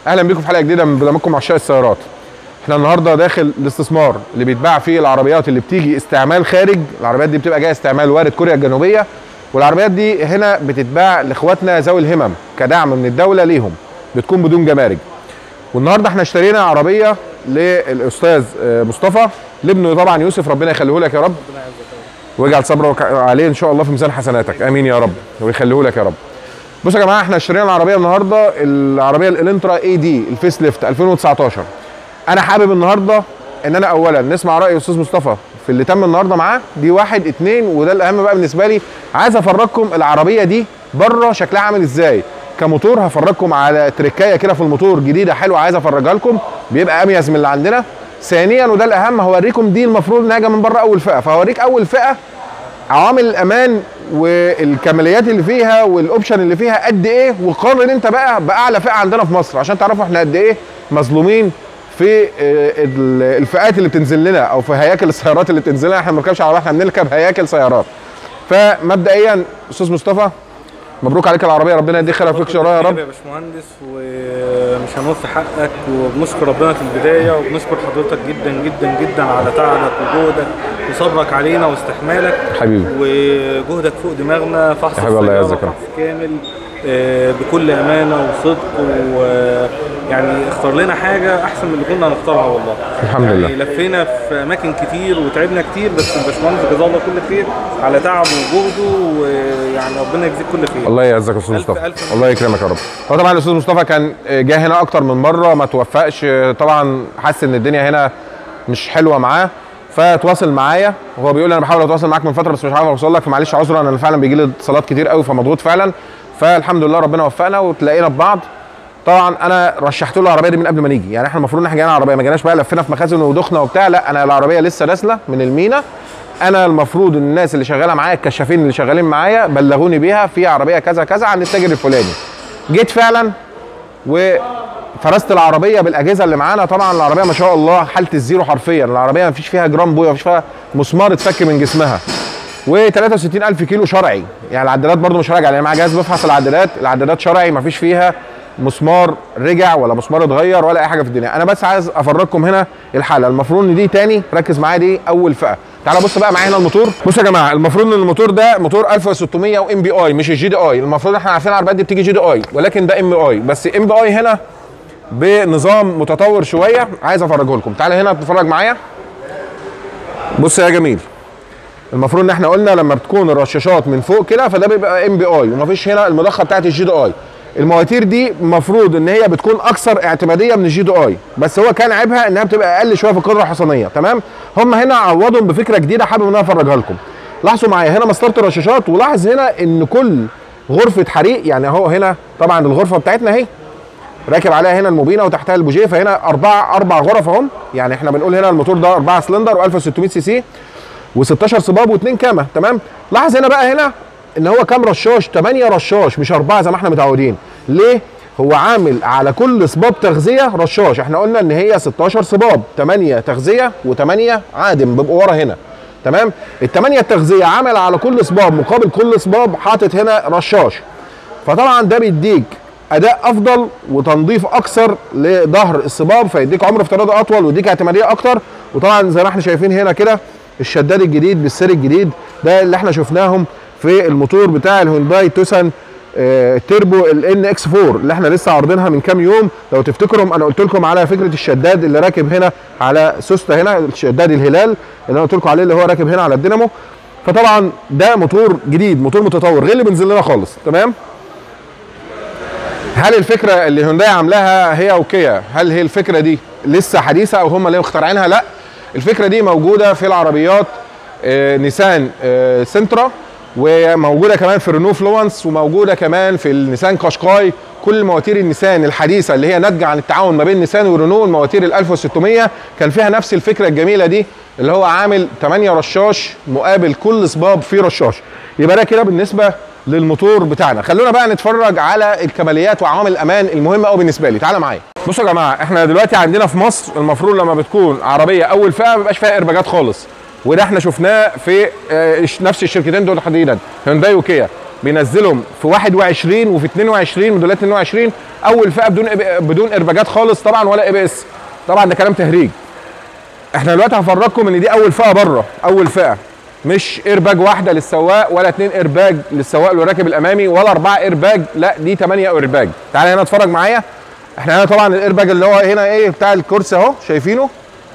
اهلا بيكم في حلقه جديده من برنامجكم عشاق السيارات احنا النهارده داخل الاستثمار اللي بيتباع فيه العربيات اللي بتيجي استعمال خارج العربيات دي بتبقى جايه استعمال وارد كوريا الجنوبيه والعربيات دي هنا بتتباع لاخواتنا ذوي الهمم كدعم من الدوله ليهم بتكون بدون جمارك والنهارده احنا اشترينا عربيه للاستاذ آه، مصطفى لابنه طبعا يوسف ربنا يخليه لك يا رب ويجعل صبرك عليه ان شاء الله في ميزان حسناتك امين يا رب ويخليه لك يا رب بصوا يا جماعه احنا اشترينا العربيه النهارده العربيه الالنترا اي دي الفيس ليفت 2019 انا حابب النهارده ان انا اولا نسمع راي الاستاذ مصطفى في اللي تم النهارده معاه دي واحد اتنين وده الاهم بقى بالنسبه لي عايز افرجكم العربيه دي بره شكلها عامل ازاي كموتور هفرجكم على تركايه كده في الموتور جديده حلوه عايز افرجها لكم بيبقى اميز من اللي عندنا ثانيا وده الاهم هوريكم دي المفروض انها جايه من بره اول فئه فهوريك اول فئه عوامل الامان والكماليات اللي فيها والاوبشن اللي فيها قد ايه وقارن انت بقى باعلى فئه عندنا في مصر عشان تعرفوا احنا قد ايه مظلومين في آه، ال- الفئات اللي بتنزل لنا او في هياكل السيارات اللي بتنزل لنا احنا ما بنركبش عربيات احنا بنركب هياكل سيارات فمبدئيا استاذ مصطفى مبروك عليك العربيه ربنا يديك خير ويوفقك شرها يا رب يا باشمهندس ومش هنوفي حقك وبنشكر ربنا في البدايه وبنشكر حضرتك جدا جدا جدا على تعبك وجهدك وصبرك علينا واستحمالك حبيبي وجهدك فوق دماغنا فحص يا حبيبي الله السيارة يعزك يا رب. فحص كامل آه، بكل امانه وصدق ويعني اختار لنا حاجه احسن من اللي كنا هنختارها والله الحمد يعني لله. لفينا في اماكن كتير وتعبنا كتير بس الباشمهندس جزاه الله كل خير على تعبه وجهده ويعني ربنا يجزيك كل خير الله يعزك يا استاذ ألف- مصطفى ألف الله يكرمك يا رب هو طبعا الاستاذ مصطفى كان جه هنا اكتر من مره ما توفقش طبعا حس ان الدنيا هنا مش حلوه معاه فتواصل معايا وهو بيقول لي انا بحاول اتواصل معاك من فتره بس مش عارف اوصل لك فمعلش عذرا انا فعلا بيجي لي اتصالات كتير قوي فمضغوط فعلا فالحمد لله ربنا وفقنا وتلاقينا ببعض طبعا انا رشحت له العربيه دي من قبل ما نيجي يعني احنا المفروض ان احنا جايين عربيه ما جيناش بقى لفينا في مخازن ودخنا وبتاع لا انا العربيه لسه نازله من المينا انا المفروض ان الناس اللي شغاله معايا الكشافين اللي شغالين معايا بلغوني بيها في عربيه كذا كذا عند التاجر الفلاني جيت فعلا وفرست العربيه بالاجهزه اللي معانا طبعا العربيه ما شاء الله حاله الزيرو حرفيا العربيه ما فيش فيها جرام بويا ما فيش فيها مسمار اتفك من جسمها و63000 كيلو شرعي يعني العدادات برضو مش راجعه يعني معايا جهاز بفحص العدادات العدادات شرعي ما فيش فيها مسمار رجع ولا مسمار اتغير ولا اي حاجه في الدنيا انا بس عايز افرجكم هنا الحاله المفروض ان دي تاني ركز معايا دي اول فئه تعالى بص بقى معايا هنا الموتور بصوا يا جماعه المفروض ان الموتور ده موتور 1600 وام بي اي مش الجي دي اي المفروض احنا عارفين العربيات دي بتيجي جي دي اي ولكن ده ام بي اي بس ام بي اي هنا بنظام متطور شويه عايز افرجه لكم تعالى هنا تتفرج معايا بص يا جميل المفروض ان احنا قلنا لما بتكون الرشاشات من فوق كده فده بيبقى ام بي اي ومفيش هنا المضخه بتاعت الجي دي اي المواتير دي المفروض ان هي بتكون اكثر اعتماديه من الجي دي اي بس هو كان عيبها انها بتبقى اقل شويه في القدره الحصانيه تمام هم هنا عوضهم بفكره جديده حابب ان انا افرجها لكم لاحظوا معايا هنا مسطره الرشاشات ولاحظ هنا ان كل غرفه حريق يعني اهو هنا طبعا الغرفه بتاعتنا اهي راكب عليها هنا الموبينه وتحتها البوجيه فهنا اربع اربع غرف اهم يعني احنا بنقول هنا الموتور ده 4 سلندر و1600 سي سي و16 صباب واثنين كامه تمام لاحظ هنا بقى هنا ان هو كام رشاش 8 رشاش مش اربعه زي ما احنا متعودين ليه هو عامل على كل صباب تغذيه رشاش احنا قلنا ان هي 16 صباب 8 تغذيه و8 عادم بيبقوا ورا هنا تمام الثمانيه التغذيه عامل على كل صباب مقابل كل صباب حاطط هنا رشاش فطبعا ده بيديك اداء افضل وتنظيف اكثر لظهر الصباب فيديك عمر افتراضي اطول ويديك اعتماديه اكتر وطبعا زي ما احنا شايفين هنا كده الشداد الجديد بالسير الجديد ده اللي احنا شفناهم في الموتور بتاع الهونداي توسان آه، تيربو الان اكس 4 اللي احنا لسه عارضينها من كام يوم لو تفتكروا انا قلت لكم على فكره الشداد اللي راكب هنا على سوسته هنا الشداد الهلال اللي انا قلت لكم عليه اللي هو راكب هنا على الدينامو فطبعا ده موتور جديد موتور متطور غير اللي بينزل لنا خالص تمام هل الفكره اللي هونداي عاملاها هي وكيا هل هي الفكره دي لسه حديثه او هم اللي مخترعينها لا الفكره دي موجوده في العربيات آه، نيسان آه، سنترا وموجوده كمان في رينو فلورنس وموجوده كمان في النيسان كاشكاي كل مواتير النيسان الحديثه اللي هي ناتجه عن التعاون ما بين نيسان ورينو المواتير ال 1600 كان فيها نفس الفكره الجميله دي اللي هو عامل 8 رشاش مقابل كل صباب فيه رشاش يبقى ده كده بالنسبه للموتور بتاعنا خلونا بقى نتفرج على الكماليات وعوامل الامان المهمه قوي بالنسبه لي تعالى معايا بصوا يا جماعه احنا دلوقتي عندنا في مصر المفروض لما بتكون عربيه اول فئه ما بيبقاش فيها ارباجات خالص وده احنا شفناه في آه، نفس الشركتين دول تحديدا هيونداي وكيا بينزلهم في 21 وفي 22 موديلات 22 اول فئه بدون بدون ارباجات خالص طبعا ولا اي بي اس طبعا ده كلام تهريج احنا دلوقتي هفرجكم ان دي اول فئه بره اول فئه مش ايرباج واحده للسواق ولا اتنين ايرباج للسواق اللي راكب الامامي ولا اربعه ايرباج لا دي 8 ايرباج تعالى هنا اتفرج معايا احنا هنا طبعا الايرباج اللي هو هنا ايه بتاع الكرسي اهو شايفينه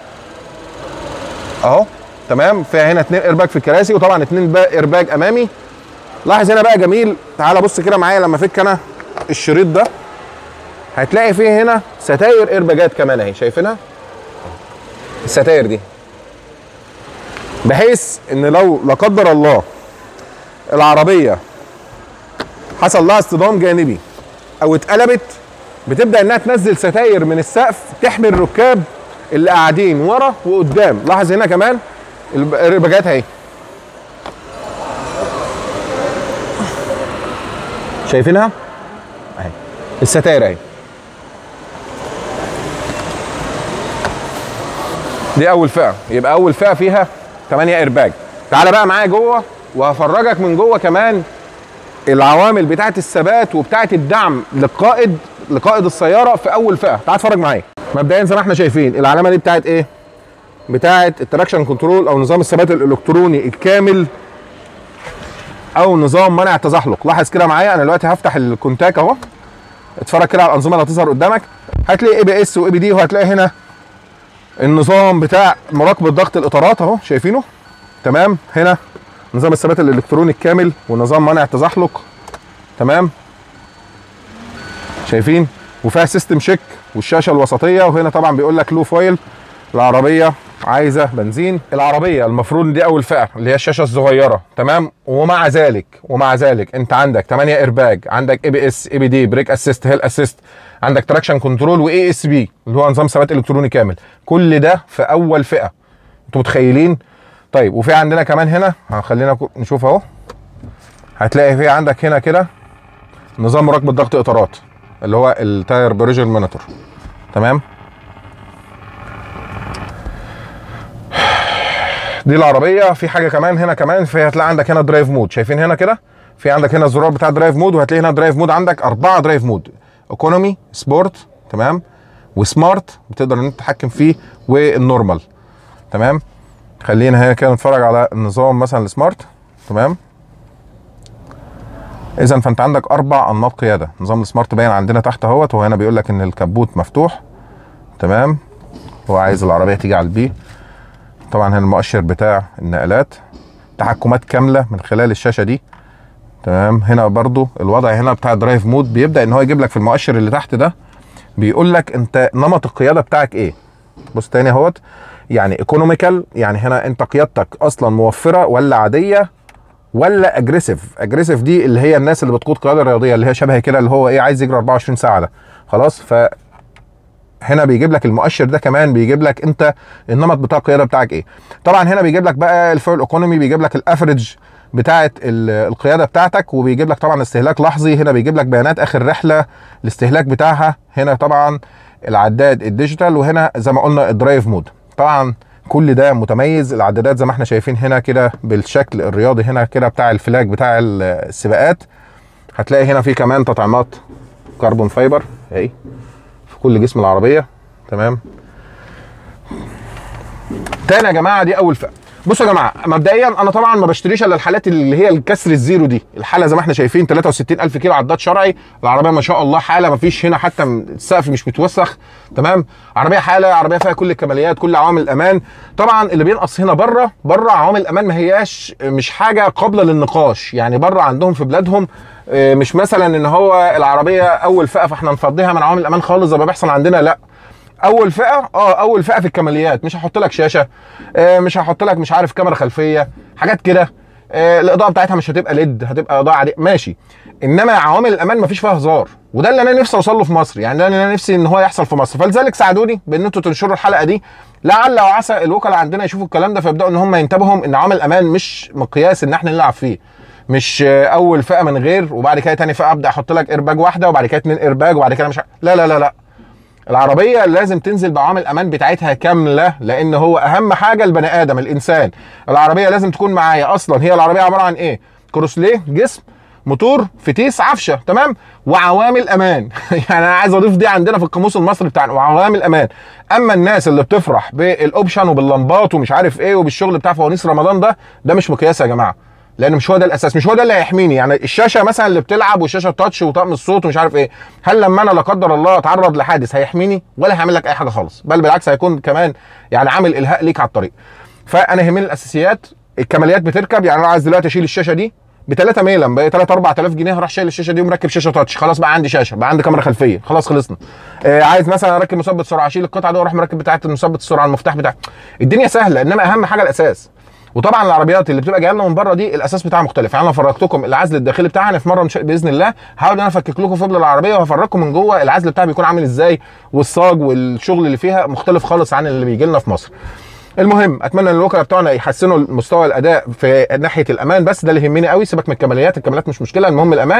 اهو تمام فيها هنا اتنين ايرباج في الكراسي وطبعا اتنين با- ايرباج امامي لاحظ هنا بقى جميل تعالى بص كده معايا لما افك انا الشريط ده هتلاقي فيه هنا ستاير ايرباجات كمان اهي شايفينها الستاير دي بحيث ان لو لا قدر الله العربيه حصل لها اصطدام جانبي او اتقلبت بتبدا انها تنزل ستاير من السقف تحمي الركاب اللي قاعدين ورا وقدام لاحظ هنا كمان الب- الرباجات اهي شايفينها اهي الستاير اهي دي اول فئه يبقى اول فئه فيها 8 ايرباج تعالى بقى معايا جوه وهفرجك من جوه كمان العوامل بتاعه الثبات وبتاعه الدعم للقائد لقائد السياره في اول فئه تعال اتفرج معايا مبدئيا زي ما احنا شايفين العلامه دي بتاعه ايه بتاعه التراكشن كنترول او نظام الثبات الالكتروني الكامل او نظام منع التزحلق لاحظ كده معايا انا دلوقتي هفتح الكونتاك اهو اتفرج كده على الانظمه اللي هتظهر قدامك هتلاقي اي بي اس واي بي دي وهتلاقي هنا النظام بتاع مراقبه ضغط الاطارات اهو شايفينه تمام هنا نظام الثبات الالكتروني الكامل ونظام منع التزحلق تمام شايفين وفيها سيستم شيك والشاشه الوسطيه وهنا طبعا بيقول لك لو فويل العربيه عايزه بنزين العربيه المفروض إن دي اول فئه اللي هي الشاشه الصغيره تمام ومع ذلك ومع ذلك انت عندك 8 ايرباج عندك اي بي اس اي بي دي بريك اسيست هيل اسيست عندك تراكشن كنترول واي اس بي اللي هو نظام ثبات الكتروني كامل كل ده في اول فئه انتوا متخيلين طيب وفي عندنا كمان هنا خلينا كو- نشوف اهو هتلاقي في عندك هنا كده نظام مراقبه ضغط اطارات اللي هو التاير بريشر مونيتور تمام دي العربيه في حاجه كمان هنا كمان في هتلاقي عندك هنا درايف مود شايفين هنا كده في عندك هنا الزرار بتاع درايف مود وهتلاقي هنا درايف مود عندك اربعه درايف مود ايكونومي سبورت تمام وسمارت بتقدر ان انت تتحكم فيه والنورمال تمام خلينا هنا كده نتفرج على النظام مثلا السمارت تمام اذا فانت عندك اربع انماط قياده نظام السمارت باين عندنا تحت اهوت وهنا بيقول لك ان الكبوت مفتوح تمام هو عايز العربيه تيجي على البي طبعا هنا المؤشر بتاع النقلات تحكمات كامله من خلال الشاشه دي تمام هنا برضو الوضع هنا بتاع درايف مود بيبدا ان هو يجيب لك في المؤشر اللي تحت ده بيقول لك انت نمط القياده بتاعك ايه بص تاني اهوت يعني ايكونوميكال يعني هنا انت قيادتك اصلا موفره ولا عاديه ولا اجريسيف اجريسيف دي اللي هي الناس اللي بتقود قياده رياضيه اللي هي شبه كده اللي هو ايه عايز يجري 24 ساعه ده خلاص ف هنا بيجيب لك المؤشر ده كمان بيجيب لك انت النمط بتاع القياده بتاعك ايه طبعا هنا بيجيب لك بقى الفيول ايكونومي بيجيب لك الافريج بتاعه ال- القياده بتاعتك وبيجيب لك طبعا استهلاك لحظي هنا بيجيب لك بيانات اخر رحله الاستهلاك بتاعها هنا طبعا العداد الديجيتال وهنا زي ما قلنا الدرايف مود طبعا كل ده متميز العدادات زي ما احنا شايفين هنا كده بالشكل الرياضي هنا كده بتاع الفلاج بتاع ال- السباقات هتلاقي هنا في كمان تطعيمات كربون فايبر اهي في كل جسم العربيه تمام تاني يا جماعه دي اول فئه بصوا يا جماعه مبدئيا انا طبعا ما بشتريش الا الحالات اللي هي الكسر الزيرو دي الحاله زي ما احنا شايفين 63000 كيلو عداد شرعي العربيه ما شاء الله حاله ما فيش هنا حتى السقف مش متوسخ تمام عربيه حاله عربيه فيها كل الكماليات كل عوامل الامان طبعا اللي بينقص هنا بره بره عوامل الامان ما هياش مش حاجه قابله للنقاش يعني بره عندهم في بلادهم آه، مش مثلا ان هو العربيه اول فئه فاحنا نفضيها من عوامل الامان خالص زي ما بيحصل عندنا لا اول فئه اه اول فئه في الكماليات مش هحط لك شاشه آه مش هحط لك مش عارف كاميرا خلفيه حاجات كده آه الاضاءه بتاعتها مش هتبقى ليد هتبقى اضاءه عاديه ماشي انما عوامل الامان مفيش فيها هزار وده اللي انا نفسي اوصل له في مصر يعني ده اللي انا نفسي ان هو يحصل في مصر فلذلك ساعدوني بان انتوا تنشروا الحلقه دي لعل وعسى الوكلاء عندنا يشوفوا الكلام ده فيبداوا ان هم ينتبهوا ان عوامل الامان مش مقياس ان احنا نلعب فيه مش آه، اول فئه من غير وبعد كده تاني فئه ابدا احط لك ايرباج واحده وبعد كده اتنين ايرباج وبعد كده مش ع- لا لا لا لا العربيه لازم تنزل بعوامل الامان بتاعتها كامله لان هو اهم حاجه البني ادم الانسان العربيه لازم تكون معايا اصلا هي العربيه عباره عن ايه كروسليه جسم موتور فتيس عفشه تمام وعوامل امان يعني انا عايز اضيف دي عندنا في القاموس المصري بتاعنا وعوامل امان اما الناس اللي بتفرح بالاوبشن وباللمبات ومش عارف ايه وبالشغل بتاع فوانيس رمضان ده ده مش مقياس يا جماعه لان مش هو ده الاساس مش هو ده اللي هيحميني يعني الشاشه مثلا اللي بتلعب والشاشه تاتش وطقم الصوت ومش عارف ايه هل لما انا لا قدر الله اتعرض لحادث هيحميني ولا هيعمل لك اي حاجه خالص بل بالعكس هيكون كمان يعني عامل الهاء ليك على الطريق فانا يهمني الاساسيات الكماليات بتركب يعني انا عايز دلوقتي اشيل الشاشه دي ب 3 ميلا ب 3 4000 جنيه هروح شايل الشاشه دي ومركب شاشه تاتش خلاص بقى عندي شاشه بقى عندي كاميرا خلفيه خلاص خلصنا آه عايز مثلا اركب مثبت سرعه اشيل القطعه دي واروح مركب بتاعه مثبت السرعه المفتاح بتاع الدنيا سهله انما اهم حاجه الاساس وطبعا العربيات اللي بتبقى جايه لنا من بره دي الاساس بتاعها مختلف يعني انا فرجتكم العزل الداخلي بتاعنا في مره إن شاء- باذن الله هحاول ان انا افكك لكم فبل العربيه وهفرجكم من جوه العزل بتاعها بيكون عامل ازاي والصاج والشغل اللي فيها مختلف خالص عن اللي بيجي لنا في مصر المهم اتمنى ان الوكلاء بتوعنا يحسنوا مستوى الاداء في ناحيه الامان بس ده اللي يهمني قوي سيبك من الكماليات الكماليات مش مشكله المهم الامان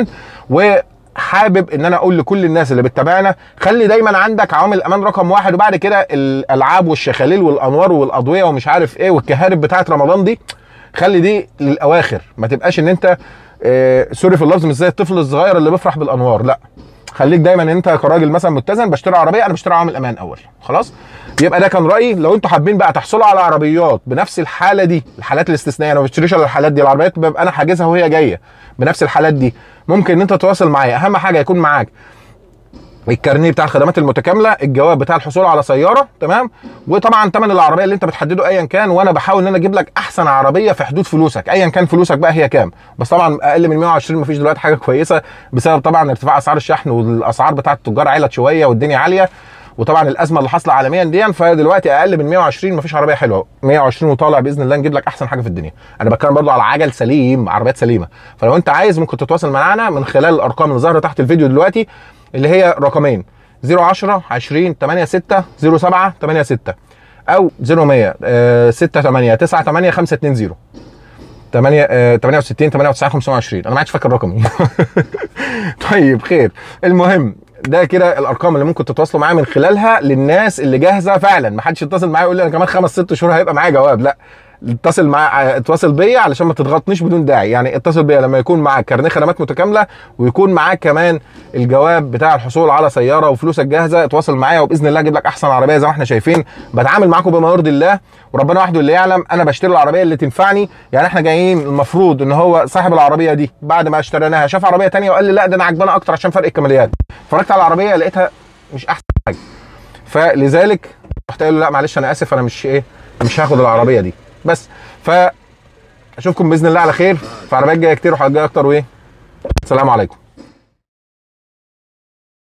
وحابب ان انا اقول لكل الناس اللي بتتابعنا خلي دايما عندك عوامل الامان رقم واحد وبعد كده الالعاب والشخاليل والانوار والاضويه ومش عارف ايه والكهارب بتاعه رمضان دي خلي دي للاواخر ما تبقاش ان انت آه سوري في اللفظ مش زي الطفل الصغير اللي بيفرح بالانوار لا خليك دايما ان انت كراجل مثلا متزن بشتري عربيه انا بشتري عامل امان اول خلاص يبقى ده كان رايي لو انتوا حابين بقى تحصلوا على عربيات بنفس الحاله دي الحالات الاستثنائيه انا ما بشتريش الا الحالات دي العربيات ببقى انا حاجزها وهي جايه بنفس الحالات دي ممكن ان انت تتواصل معايا اهم حاجه يكون معاك الكارنيه بتاع الخدمات المتكامله الجواب بتاع الحصول على سياره تمام وطبعا ثمن العربيه اللي انت بتحدده ايا كان وانا بحاول ان انا اجيب لك احسن عربيه في حدود فلوسك ايا كان فلوسك بقى هي كام بس طبعا اقل من 120 مفيش دلوقتي حاجه كويسه بسبب طبعا ارتفاع اسعار الشحن والاسعار بتاعه التجار علت شويه والدنيا عاليه وطبعا الازمه اللي حاصله عالميا دي فدلوقتي اقل من 120 مفيش عربيه حلوه 120 وطالع باذن الله نجيب لك احسن حاجه في الدنيا انا بتكلم برضو على عجل سليم عربيات سليمه فلو انت عايز ممكن تتواصل معانا من خلال الارقام اللي ظاهره تحت الفيديو دلوقتي اللي هي رقمين 010 20 86 07 86 او 0100 آه، 68 98 520 8 68 98 520 انا ما عادش فاكر رقمي طيب خير المهم ده كده الارقام اللي ممكن تتواصلوا معايا من خلالها للناس اللي جاهزه فعلا ما حدش يتصل معايا يقول لي انا كمان خمس ست شهور هيبقى معايا جواب لا اتصل مع اتصل بيا علشان ما تضغطنيش بدون داعي يعني اتصل بيا لما يكون معاك كارنيه خدمات متكامله ويكون معاك كمان الجواب بتاع الحصول على سياره وفلوسك جاهزه اتواصل معايا وباذن الله اجيب لك احسن عربيه زي ما احنا شايفين بتعامل معاكم بما يرضي الله وربنا وحده اللي يعلم انا بشتري العربيه اللي تنفعني يعني احنا جايين المفروض ان هو صاحب العربيه دي بعد ما اشتريناها شاف عربيه تانية وقال لي لا ده انا عجبانه اكتر عشان فرق الكماليات اتفرجت على العربيه لقيتها مش احسن حاجه فلذلك رحت قايل له لا معلش انا اسف انا مش ايه مش هاخد العربيه دي بس ف اشوفكم باذن الله على خير في عربيات جايه كتير وحاجات جايه اكتر وايه السلام عليكم